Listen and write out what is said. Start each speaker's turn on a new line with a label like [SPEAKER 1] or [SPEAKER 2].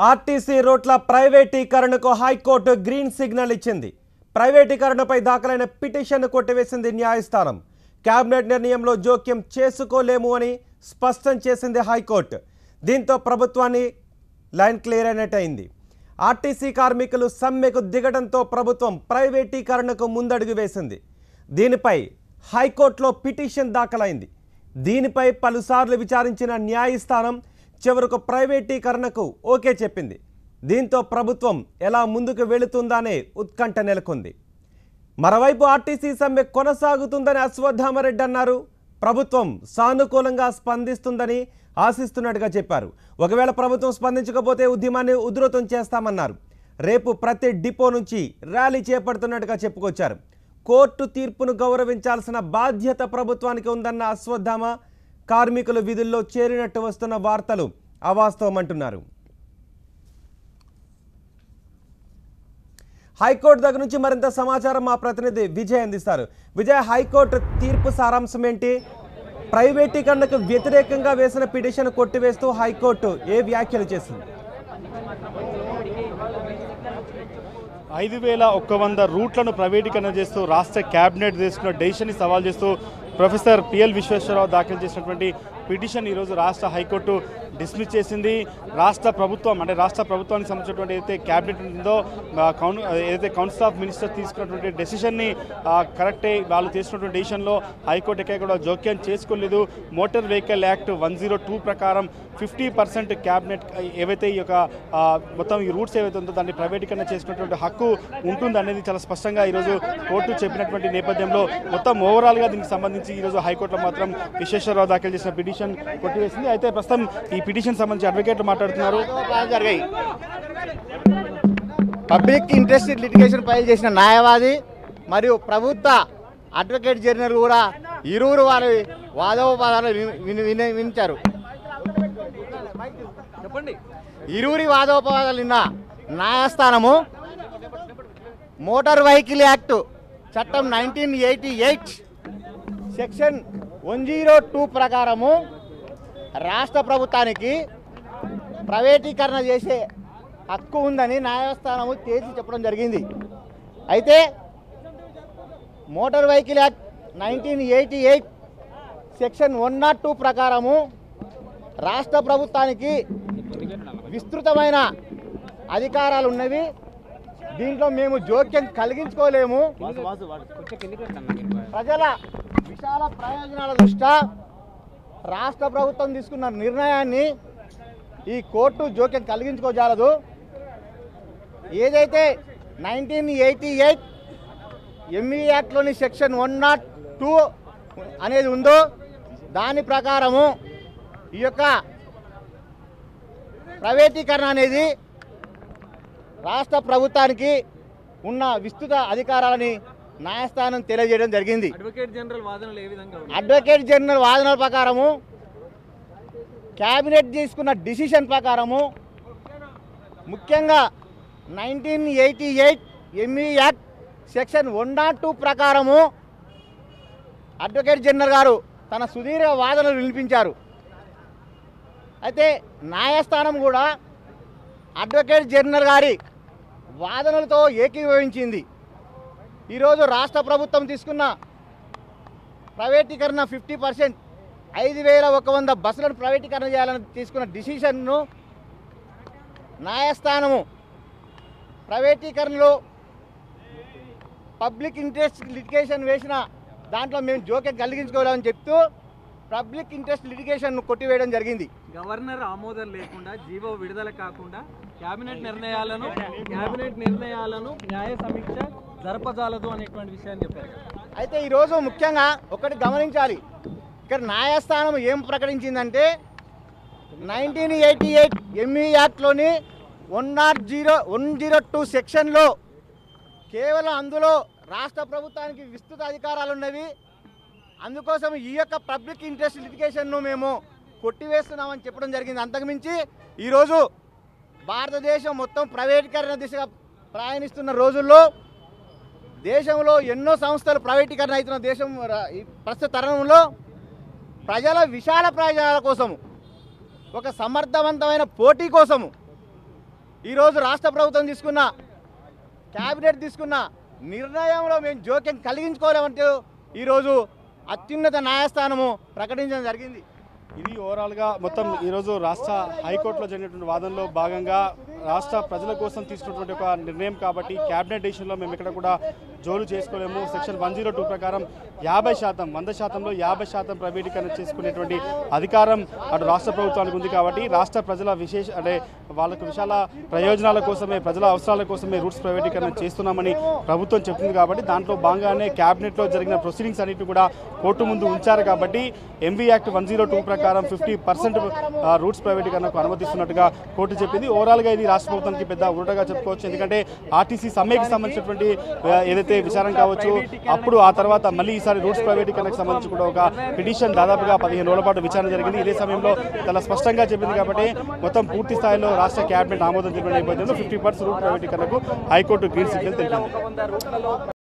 [SPEAKER 1] RTC రోడ్ల ప్రైవేటీకరణకు high court green signal ఇచ్చింది ప్రైవేటీకరణపై దాఖలైన పిటిషన్ను కొట్టివేసింది న్యాయస్థానం కేబినెట్ నిర్ణయంలో జోక్యం చేసుకోలేము అని స్పష్టం చేసింది హైకోర్టు దీంతో ప్రభుత్వాన్ని లైన్ క్లియర్ అయినట్టయింది ఆర్టీసీ కార్మికులు సమ్మెకు దిగడంతో ప్రభుత్వం ప్రైవేటీకరణకు ముందడుగు వేసింది దీనిపై హైకోర్టులో పిటిషన్ దాఖలైంది దీనిపై పలుసార్లు విచారించిన న్యాయస్థానం చివరకు ప్రైవేటీకరణకు ఓకే చెప్పింది దీంతో ప్రభుత్వం ఎలా ముందుకు వెళుతుందనే ఉత్కంఠ నెలకొంది మరోవైపు ఆర్టీసీ సమ్మె కొనసాగుతుందని అశ్వత్థామరెడ్డి అన్నారు ప్రభుత్వం సానుకూలంగా స్పందిస్తుందని ఆశిస్తున్నట్టుగా చెప్పారు ఒకవేళ ప్రభుత్వం స్పందించకపోతే ఉద్యమాన్ని ఉధృతం చేస్తామన్నారు రేపు ప్రతి డిపో నుంచి ర్యాలీ చేపడుతున్నట్టుగా చెప్పుకొచ్చారు కోర్టు తీర్పును గౌరవించాల్సిన బాధ్యత ప్రభుత్వానికి ఉందన్న అశ్వత్థామ కార్మికులు విధుల్లో చేరినట్టు వస్తున్న వార్తలు అవాస్తవమంటున్నారు హైకోర్టు దగ్గర నుంచి మరింత సమాచారం మా ప్రతినిధి విజయ్ అందిస్తారు విజయ్ హైకోర్టు తీర్పు సారాంశం ఏంటి ప్రైవేటీకరణకు వ్యతిరేకంగా వేసిన పిటిషన్ కొట్టివేస్తూ హైకోర్టు ఏ వ్యాఖ్యలు చేసింది
[SPEAKER 2] ఐదు వేల ఒక్క వంద రూట్లను ప్రైవేటీకరణ చేస్తూ రాష్ట్ర కేబినెట్ తీసుకున్న డెసిషన్ని సవాల్ చేస్తూ ప్రొఫెసర్ పిఎల్ విశ్వేశ్వరరావు దాఖలు చేసినటువంటి పిటిషన్ ఈరోజు రాష్ట్ర హైకోర్టు డిస్మిస్ చేసింది రాష్ట్ర ప్రభుత్వం అంటే రాష్ట్ర ప్రభుత్వానికి సంబంధించినటువంటి ఏదైతే క్యాబినెట్ ఉందో ఆ, కౌన్ ఏదైతే కౌన్సిల్ ఆఫ్ మినిస్టర్ తీసుకున్నటువంటి డెసిషన్ని ఆ, కరెక్టే వాళ్ళు తీసుకున్నటువంటి డెసిషన్లో హైకోర్టు ఎక్కడ కూడా జోక్యం చేసుకోలేదు motor vehicle act one zero two ప్రకారం ఫిఫ్టీ పర్సెంట్ క్యాబినెట్ ఏవైతే ఈ యొక్క ఆ, మొత్తం ఈ రూట్స్ ఏవైతే ఉందో దాన్ని ప్రైవేటీకరణ చేసుకున్నటువంటి హక్కు ఉంటుంది అనేది చాలా స్పష్టంగా ఈరోజు కోర్టు చెప్పినటువంటి నేపథ్యంలో మొత్తం ఓవరాల్గా దీనికి సంబంధించి ఈరోజు హైకోర్టులో మాత్రం విశ్వేశ్వరరావు దాఖలు చేసిన పిటిషన్ కొట్టివేసింది అయితే ప్రస్తుతం ఈ పిటిషన్ సంబంధించి అడ్వకేట్లు మాట్లాడుతున్నారు
[SPEAKER 3] వాదనలు జరిగాయి పబ్లిక్ ఇంట్రెస్ట్ లిటిగేషన్ ఫైల్ చేసిన న్యాయవాది మరియు ప్రభుత్వ అడ్వకేట్ జనరల్ కూడా ఇరువురు వారి వాదోపవాదాలు విని- విని- విని- వినిచారు ఇరువురి వాదోపవాదాలు నిన్న న్యాయస్థానము మోటార్ వెహికల్ యాక్ట్ చట్టం nineteen eighty eight section one zero two ప్రకారము రాష్ట్ర ప్రభుత్వానికి ప్రైవేటీకరణ చేసే హక్కు ఉందని న్యాయస్థానము తేల్చి చెప్పడం జరిగింది అయితే motor vehicle act nineteen eighty eight section one nought two ప్రకారము రాష్ట్ర ప్రభుత్వానికి విస్తృతమైన అధికారాలు ఉన్నవి దీంట్లో మేము జోక్యం కలిగించుకోలేము ప్రజల విశాల ప్రయోజనాల దృష్ట్యా రాష్ట్ర ప్రభుత్వం తీసుకున్న నిర్ణయాన్ని ఈ కోర్టు జోక్యం కలిగించుకోజాలదు ఏదైతే నైన్టీన్ ఎయిటీ ఎయిట్ ఎంఈ యాక్ట్లోని సెక్షన్ వన్ నాట్ టూ అనేది ఉందో దాని ప్రకారము ఈ యొక్క ప్రైవేటీకరణ అనేది రాష్ట్ర ప్రభుత్వానికి ఉన్న విస్తృత అధికారాలని న్యాయస్థానం తెలియజేయడం జరిగింది
[SPEAKER 4] అడ్వకేట్ జనరల్ వాదనలు ఏ విధంగా ఉన్నాయి
[SPEAKER 3] అడ్వకేట్ జనరల్ వాదనల ప్రకారము క్యాబినెట్ తీసుకున్న డిసిషన్ ప్రకారము ముఖ్యంగా nineteen eighty eight ME act section one nought two ప్రకారము అడ్వకేట్ జనరల్ గారు తన సుదీర్ఘ వాదనలు వినిపించారు అయితే న్యాయస్థానం కూడా అడ్వకేట్ జనరల్ గారి వాదనలతో ఏకీభవించింది ఈరోజు రాష్ట్ర ప్రభుత్వం తీసుకున్న ప్రైవేటీకరణ ఫిఫ్టీ పర్సెంట్ ఐదు వేల ఒక వంద బస్సులను ప్రైవేటీకరణ చేయాలని తీసుకున్న డిసిషన్ను న్యాయస్థానము ప్రైవేటీకరణలో పబ్లిక్ ఇంట్రెస్ట్ లిటిగేషన్ వేసిన దాంట్లో మేము జోక్యం కలిగించుకోవాలని చెప్తూ పబ్లిక్ ఇంట్రెస్ట్ లిటిగేషన్ను కొట్టివేయడం జరిగింది
[SPEAKER 4] గవర్నర్ ఆమోదం లేకుండా జీవో విడుదల కాకుండా కేబినెట్ నిర్ణయాలను కేబినెట్ నిర్ణయాలను న్యాయ సమీక్ష జరపజాలదు అనేటువంటి విషయాన్ని చెప్పారు
[SPEAKER 3] అయితే ఈరోజు ముఖ్యంగా ఒకటి గమనించాలి ఇక్కడ న్యాయస్థానం ఏం ప్రకటించిందంటే నైన్టీన్ ఎయిటీ ఎయిట్ ఎంఈ యాక్ట్లోని one nought zero one zero two సెక్షన్లో కేవలం అందులో రాష్ట్ర ప్రభుత్వానికి విస్తృత అధికారాలు ఉన్నవి అందుకోసం ఈ యొక్క పబ్లిక్ ఇంట్రెస్ట్ లిటిగేషన్ను మేము కొట్టివేస్తున్నామని చెప్పడం జరిగింది అంతకుమించి ఈరోజు భారతదేశం మొత్తం ప్రైవేటీకరణ దిశగా ప్రయాణిస్తున్న రోజుల్లో దేశంలో ఎన్నో సంస్థలు ప్రైవేటీకరణ అవుతున్న దేశం ర- ఈ ప్రస్తుత తరుణంలో ప్రజల విశాల ప్రయోజనాల కోసము ఒక సమర్థవంతమైన పోటీ కోసము ఈరోజు రాష్ట్ర ప్రభుత్వం తీసుకున్న క్యాబినెట్ తీసుకున్న నిర్ణయంలో మేము జోక్యం కలిగించుకోలేమంటూ ఈరోజు అత్యున్నత న్యాయస్థానము ప్రకటించడం జరిగింది
[SPEAKER 2] ఇది ఓవరాల్గా మొత్తం ఈరోజు రాష్ట్ర హైకోర్టులో జరిగినటువంటి వాదనలో భాగంగా రాష్ట్ర ప్రజల కోసం తీసుకున్నటువంటి ఒక నిర్ణయం కాబట్టి క్యాబినెట్ డిసిషన్లో మేము ఇక్కడ కూడా జోలు చేసుకోలేము సెక్షన్ వన్ జీరో టూ ప్రకారం యాభై శాతం వంద శాతంలో యాభై శాతం ప్రైవేటీకరణ చేసుకునేటువంటి అధికారం అటు రాష్ట్ర ప్రభుత్వానికి ఉంది కాబట్టి రాష్ట్ర ప్రజల విశేష అంటే వాళ్ళకు విశాల ప్రయోజనాల కోసమే ప్రజల అవసరాల కోసమే రూట్స్ ప్రైవేటీకరణ చేస్తున్నామని ప్రభుత్వం చెప్తుంది కాబట్టి దాంట్లో భాగంగానే క్యాబినెట్లో జరిగిన ప్రొసీడింగ్స్ అన్నింటిని కూడా కోర్టు ముందు ఉంచారు కాబట్టి MV act one zero two ప్రకారం ఫిఫ్టీ పర్సెంట్ రూట్స్ ప్రైవేటీకరణకు అనుమతిస్తున్నట్టుగా కోర్టు చెప్పింది ఓవరాల్గా ఇది రాష్ట్ర ప్రభుత్వానికి పెద్ద ఊరటగా చెప్పుకోవచ్చు ఎందుకంటే ఆర్టీసీ సమ్మెకి సంబంధించినటువంటి ఆ, ఏదైతే విచారం కావచ్చు అప్పుడు ఆ తర్వాత మళ్ళీ ఈసారి రూట్స్ ప్రైవేటీకరణకు సంబంధించి కూడా ఒక పిటిషన్ దాదాపుగా పదిహేను రోజుల పాటు విచారణ జరిగింది ఇదే సమయంలో చాలా స్పష్టంగా చెప్పింది కాబట్టి మొత్తం పూర్తి స్థాయిలో రాష్ట్ర క్యాబినెట్ ఆమోదం తెలిపిన నేపథ్యంలో ఫిఫ్టీ పర్సెంట్ రూట్ ప్రైవేటీకరణకు హైకోర్టు గ్రీన్ సిగ్నల్ తెలిపింది